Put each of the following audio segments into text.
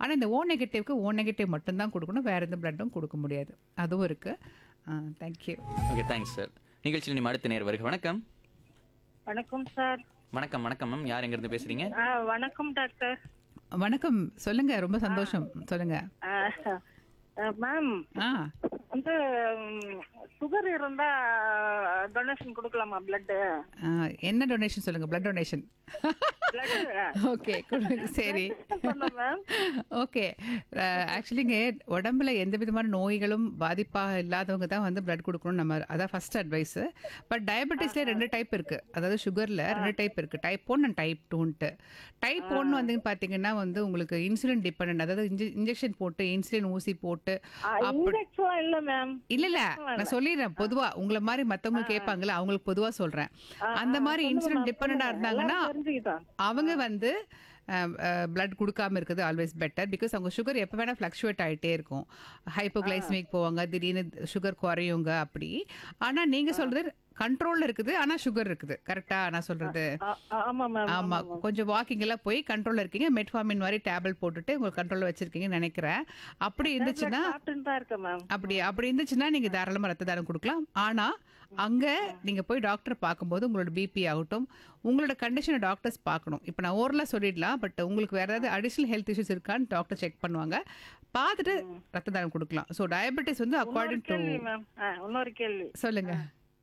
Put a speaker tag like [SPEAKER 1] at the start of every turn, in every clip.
[SPEAKER 1] ஆனால் இந்த ஓ நெகட்டிவ்க்கு ஓ நெகட்டிவ் மட்டும்தான் கொடுக்கணும் வேறு எந்த பிளட்டும் கொடுக்க முடியாது அதுவும் இருக்குது தேங்க்யூ
[SPEAKER 2] ஓகே தேங்க்ஸ் சார் நிகழ்ச்சியில் நீ அடுத்த நேர் வருக வணக்கம்
[SPEAKER 3] வணக்கம் சார்
[SPEAKER 2] வணக்கம் வணக்கம் மேம் யார் எங்கேருந்து பேசுறீங்க
[SPEAKER 3] ஆ, வணக்கம் டாக்டர்
[SPEAKER 1] வணக்கம் சொல்லுங்க ரொம்ப சந்தோஷம் சொல்லுங்க
[SPEAKER 3] ஆ, ஆ, மேம்
[SPEAKER 1] ஆ
[SPEAKER 3] வந்து சுகர் இருந்தா டொனேஷன் கொடுக்கலாமா பிளட்
[SPEAKER 1] ஆ, என்ன டொனேஷன் சொல்லுங்க பிளட் டொனேஷன் ஓகே சரி
[SPEAKER 3] மேம்
[SPEAKER 1] ஓகே ஆக்சுவலிங்க உடம்புல எந்த விதமான நோய்களும் பாதிப்பாக இல்லாதவங்க தான் வந்து பிளட் கொடுக்கணும் நம்ம அதான் ஃபர்ஸ்ட் அட்வைஸ் பட் டயபெட்டிஸ்ல ரெண்டு டைப் இருக்கு அதாவது சுகர்ல ரெண்டு டைப் இருக்கு டைப் ஒன் அண்ட் டைப் டூன்ட்டு டைப் ஒன் வந்து பாத்தீங்கன்னா வந்து உங்களுக்கு இன்சுலின் டிபெண்ட் அதாவது இன்ஜெக்ஷன் போட்டு இன்சுலின் ஊசி போட்டு
[SPEAKER 3] இன்ஜெக்ஷன் இல்ல மேம்
[SPEAKER 1] இல்ல இல்ல நான் சொல்லிடுறேன் பொதுவா உங்களை மாதிரி மத்தவங்க கேட்பாங்கல்ல அவங்களுக்கு பொதுவா சொல்றேன் அந்த மாதிரி இன்சுலின் டிபெண்டா இருந்தாங்கன்னா
[SPEAKER 3] தெரிஞ்சுக்கிட்டேன்
[SPEAKER 1] அவங்க வந்து பிளட் கொடுக்காம இருக்குது ஆல்வேஸ் பெட்டர் பிகாஸ் அவங்க சுகர் எப்போ வேணால் ஃப்ளக்ஷுவேட் ஆகிட்டே இருக்கும் ஹைப்போகிளைசமிக் போவாங்க திடீர்னு சுகர் குறையுங்க அப்படி ஆனால் நீங்கள் சொல்கிறது கண்ட்ரோலில் இருக்குது ஆனால் சுகர் இருக்குது கரெக்டாக நான் சொல்கிறது
[SPEAKER 3] ஆ, ஆமா மேம்
[SPEAKER 1] ஆமா கொஞ்சம் வாக்கிங் எல்லாம் போய் கண்ட்ரோல்ல இருக்கீங்க மெட்ஃபார்மின் மாதிரி டேப்லெட் போட்டுட்டு உங்களுக்கு கண்ட்ரோல்ல வச்சிருக்கீங்கன்னு நினைக்கிறேன் அப்படி இருந்துச்சுன்னா
[SPEAKER 3] சாப்பிட்டுன்னு தான் இருக்கேன் மேம்
[SPEAKER 1] அப்படி அப்படி இருந்துச்சுன்னா நீங்க தாராளமா ரத்த தானம் கொடுக்கலாம் ஆனா அங்க நீங்க போய் டாக்டர் பார்க்கும்போது உங்களோட பிபி ஆகட்டும் உங்களோட கண்டிஷனை டாக்டர்ஸ் பார்க்கணும் இப்போ நான் ஓரலா சொல்லிடலாம் பட் உங்களுக்கு வேற ஏதாவது அடிஷனல் ஹெல்த் இஷ்யூஸ் இருக்கான்னு டாக்டர் செக் பண்ணுவாங்க பார்த்துட்டு ரத்த தானம் கொடுக்கலாம் ஸோ டயபெட்டிஸ் வந்து அக்கார்டிங் டு
[SPEAKER 3] கேள்வி மேம் இன்னொரு கேள்வி
[SPEAKER 1] சொல்லுங்க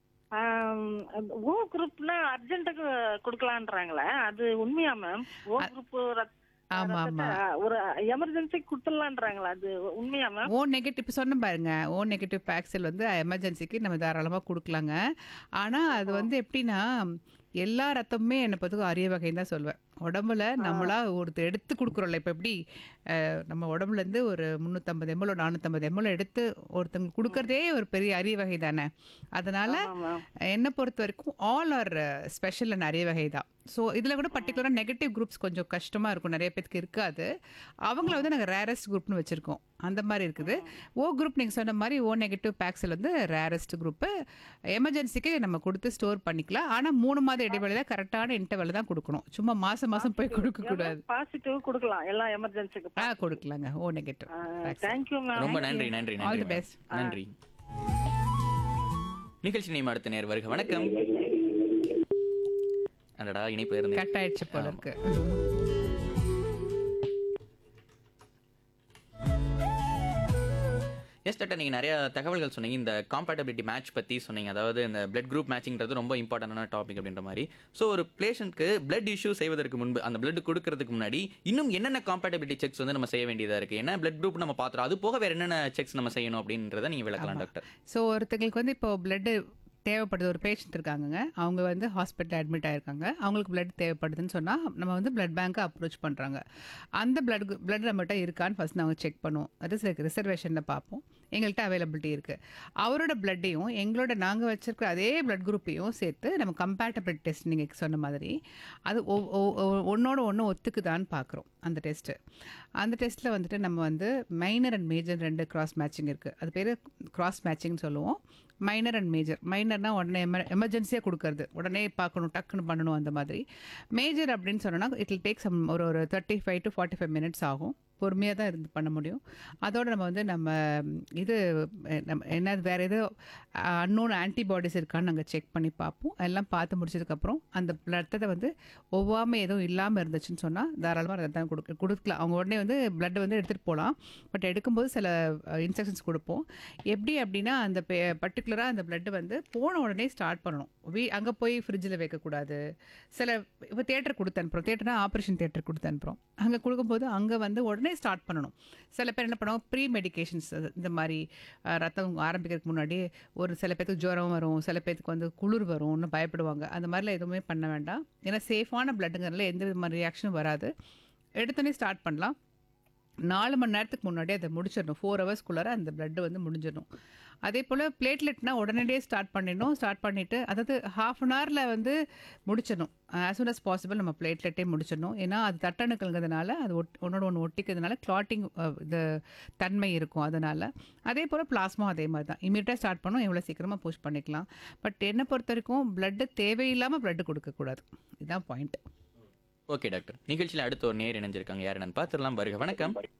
[SPEAKER 3] ஓ குரூப்னா அர்ஜென்ட்டுக்கு கொடுக்கலான்றாங்களே அது உண்மையா மேம் ஓ குரூப்
[SPEAKER 1] ஆமா ஆமா
[SPEAKER 3] ஒரு எமர்ஜென்சி கொடுத்துடலான்றாங்களா அது உண்மையா மேம்
[SPEAKER 1] ஓ நெகட்டிவ் இப்போ சொன்ன பாருங்க ஓ நெகட்டிவ் பேக்சல் வந்து எமர்ஜென்சிக்கு நம்ம தாராளமாக கொடுக்கலாங்க ஆனால் அது வந்து எப்படின்னா எல்லா ரத்தமுமே என்னை பொறுத்துக்கும் அரிய வகைன்னு தான் சொல்வேன் உடம்புல நம்மளா ஒருத்தர் எடுத்து கொடுக்குறோம்ல இப்போ எப்படி அஹ், நம்ம உடம்புல இருந்து ஒரு முந்நூற்றம்பது எம்எல் நானூற்றம்பது எம்எல் எடுத்து ஒருத்தவங்க கொடுக்கறதே ஒரு பெரிய அரிய வகை தானே அதனால என்னை பொறுத்த வரைக்கும் ஆல் ஆர் ஸ்பெஷல் நிறைய வகை தான் ஸோ இதில் கூட பர்டிகுலராக நெகட்டிவ் குரூப்ஸ் கொஞ்சம் கஷ்டமாக இருக்கும் நிறைய பேருக்கு இருக்காது அவங்கள வந்து நாங்கள் ரேரஸ்ட் குரூப்னு வச்சுருக்கோம் அந்த மாதிரி இருக்குது ஓ குரூப் நீங்கள் சொன்ன மாதிரி ஓ நெகட்டிவ் பேக்ஸில் வந்து ரேரஸ்ட் குரூப்பு எமர்ஜென்சிக்கு நம்ம கொடுத்து ஸ்டோர் பண்ணிக்கலாம் ஆனால் மூணு மாத இடைவெளியில் கரெக்டான இன்டர்வல் தான் கொடுக்கணும் சும்மா மாதம் மாதம் போய் கொடுக்கக்கூடாது
[SPEAKER 3] பாசிட்டிவ் கொடுக்கலாம் எல்லாம் எமர்ஜென்சிக்கு
[SPEAKER 1] ஆ கொடுக்கலாங்க ஓ நெகட்டிவ்
[SPEAKER 3] தேங்க்யூ மேம்
[SPEAKER 2] ரொம்ப நன்றி நன்றி
[SPEAKER 1] All
[SPEAKER 2] நன்றி
[SPEAKER 1] the
[SPEAKER 2] ma'am.
[SPEAKER 1] best.
[SPEAKER 2] நன்றி நிகழ்ச்சி நேம் அடுத்த நேர் வருக வணக்கம் அடடா இணைப்பு இருந்தேன்
[SPEAKER 1] கட் ஆயிடுச்சு போல இருக்கு
[SPEAKER 2] எஸ் டாக்டர் நீங்கள் நிறைய தகவல்கள் சொன்னீங்க இந்த காம்பேட்டபிலிட்டி மேட்ச் பற்றி சொன்னீங்க அதாவது இந்த பிளட் குரூப் மேட்சிங்கிறது ரொம்ப இம்பார்ட்டண்டான டாபிக் அப்படின்ற மாதிரி ஸோ ஒரு பேஷண்ட்க்கு பிளட் இஷ்யூ செய்வதற்கு முன்பு அந்த பிளட் கொடுக்கறதுக்கு முன்னாடி இன்னும் என்னென்ன காம்பேட்டபிலிட்டி செக்ஸ் வந்து நம்ம செய்ய வேண்டியதாக இருக்குது என்ன பிளட் குரூப் நம்ம பார்த்துறோம் அது போக வேறு என்னென்ன செக்ஸ் நம்ம செய்யணும் அப்படின்றத நீங்கள் விளக்கலாம் டாக்டர்
[SPEAKER 1] ஸோ ஒருத்தங்களுக்கு வந்து இப்போ பிளட்டு தேவைப்படுது ஒரு பேஷண்ட் இருக்காங்கங்க அவங்க வந்து ஹாஸ்பிட்டல் அட்மிட் ஆயிருக்காங்க அவங்களுக்கு பிளட் தேவைப்படுதுன்னு சொன்னால் நம்ம வந்து பிளட் பேங்க்கை அப்ரோச் பண்ணுறாங்க அந்த பிளட் பிளட் நம்மகிட்ட இருக்கான்னு ஃபர்ஸ்ட் நாங்கள் செக் பண்ணுவோம் அது ரிசர்வேஷனில் பார்ப்போம் எங்கள்கிட்ட அவைலபிலிட்டி இருக்குது அவரோட பிளட்டையும் எங்களோட நாங்கள் வச்சிருக்கிற அதே பிளட் குரூப்பையும் சேர்த்து நம்ம கம்பேட்டபிள் டெஸ்ட் நீங்கள் சொன்ன மாதிரி அது ஒ- ஒ- ஒ- ஒன்னோட ஒன்று ஒத்துக்குதான்னு பார்க்குறோம் அந்த டெஸ்ட்டு அந்த டெஸ்ட்டில் வந்துட்டு நம்ம வந்து மைனர் அண்ட் மேஜர் ரெண்டு கிராஸ் மேட்சிங் இருக்குது அது பேர் கிராஸ் மேட்சிங்னு சொல்லுவோம் மைனர் அண்ட் மேஜர் மைனர்னா உடனே எம எமர்ஜென்சியாக கொடுக்கறது உடனே பார்க்கணும் டக்குன்னு பண்ணணும் அந்த மாதிரி மேஜர் அப்படின்னு சொன்னோன்னா இட் will டேக் சம் ஒரு ஒரு thirty five to forty five minutes ஆகும் பொறுமையாக தான் இருந்து பண்ண முடியும் அதோட நம்ம வந்து நம்ம இது அஹ், நம்ம என்ன வேறு ஏதோ அன்னோன் ஆன்டிபாடிஸ் இருக்கான்னு நாங்கள் செக் பண்ணி பார்ப்போம் எல்லாம் பார்த்து முடிச்சதுக்கப்புறம் அந்த ரத்தத்தை வந்து ஒவ்வாமை எதுவும் இல்லாமல் இருந்துச்சுன்னு சொன்னால் தாராளமாக ரத்தம் கொடுக்க கொடுக்கலாம் அவங்க உடனே வந்து பிளட்டை வந்து எடுத்துகிட்டு போகலாம் பட் எடுக்கும்போது சில இன்ஸ்ட்ரக்ஷன்ஸ் கொடுப்போம் எப்படி அப்படின்னா அந்த பர்டிகுலராக அந்த பிளட்டு வந்து போன உடனே ஸ்டார்ட் பண்ணணும் வீ அங்கே போய் ஃப்ரிட்ஜில் வைக்கக்கூடாது சில இப்போ தேட்டர் கொடுத்து அனுப்புகிறோம் தேட்டர்னா ஆப்ரேஷன் தேட்டர் கொடுத்து அனுப்புகிறோம் அங்கே கொடுக்கும்போது அங்கே வந்து உடனே ஸ்டார்ட் பண்ணணும் சில பேர் என்ன பண்ணுவாங்க ப்ரீ மெடிகேஷன்ஸ் இந்த மாதிரி அஹ், ரத்தம் ஆரம்பிக்கிறதுக்கு முன்னாடி ஒரு சில பேர்த்துக்கு ஜுரம் வரும் சில பேர்த்துக்கு வந்து குளிர் வரும்னு பயப்படுவாங்க அந்த மாதிரிலாம் எதுவுமே பண்ண வேண்டாம் ஏன்னா சேஃபான பிளட்டுங்கிறதுல எந்த விதமான ரியாக்ஷனும் வராது எடுத்தோடனே ஸ்டார்ட் பண்ணலாம் நாலு மணி நேரத்துக்கு முன்னாடி அதை முடிச்சிடணும் ஃபோர் ஹவர்ஸ்க்குள்ளார அந்த பிளட்டு வந்து முடிஞ்சிடணும் அதே போல் பிளேட்லெட்னா உடனடியே ஸ்டார்ட் பண்ணிடணும் ஸ்டார்ட் பண்ணிவிட்டு அதாவது ஹாஃப் அன் ஹவரில் வந்து முடிச்சிடணும் ஆஸ் soon as பாசிபிள் நம்ம பிளேட்லெட்டே முடிச்சிடணும் ஏன்னா அது தட்டணுக்கள்ங்கிறதுனால அது ஒட் ஒன்னோட ஒன்று ஒட்டிக்கிறதுனால கிளாட்டிங் இது தன்மை இருக்கும் அதனால் அதே போல் பிளாஸ்மா அதே மாதிரி தான் இமீடியட்டாக ஸ்டார்ட் பண்ணோம் எவ்வளோ சீக்கிரமாக புஷ் பண்ணிக்கலாம் பட் என்னை பொறுத்த வரைக்கும் பிளட்டு தேவையில்லாமல் பிளட்டு கொடுக்கக்கூடாது இதுதான் பாயிண்ட்
[SPEAKER 2] ஓகே டாக்டர் நிகழ்ச்சியில் அடுத்த ஒரு நேர் இணைஞ்சிருக்காங்க யார் என்னன்னு பார்த்துடலாம் வருக வணக்கம்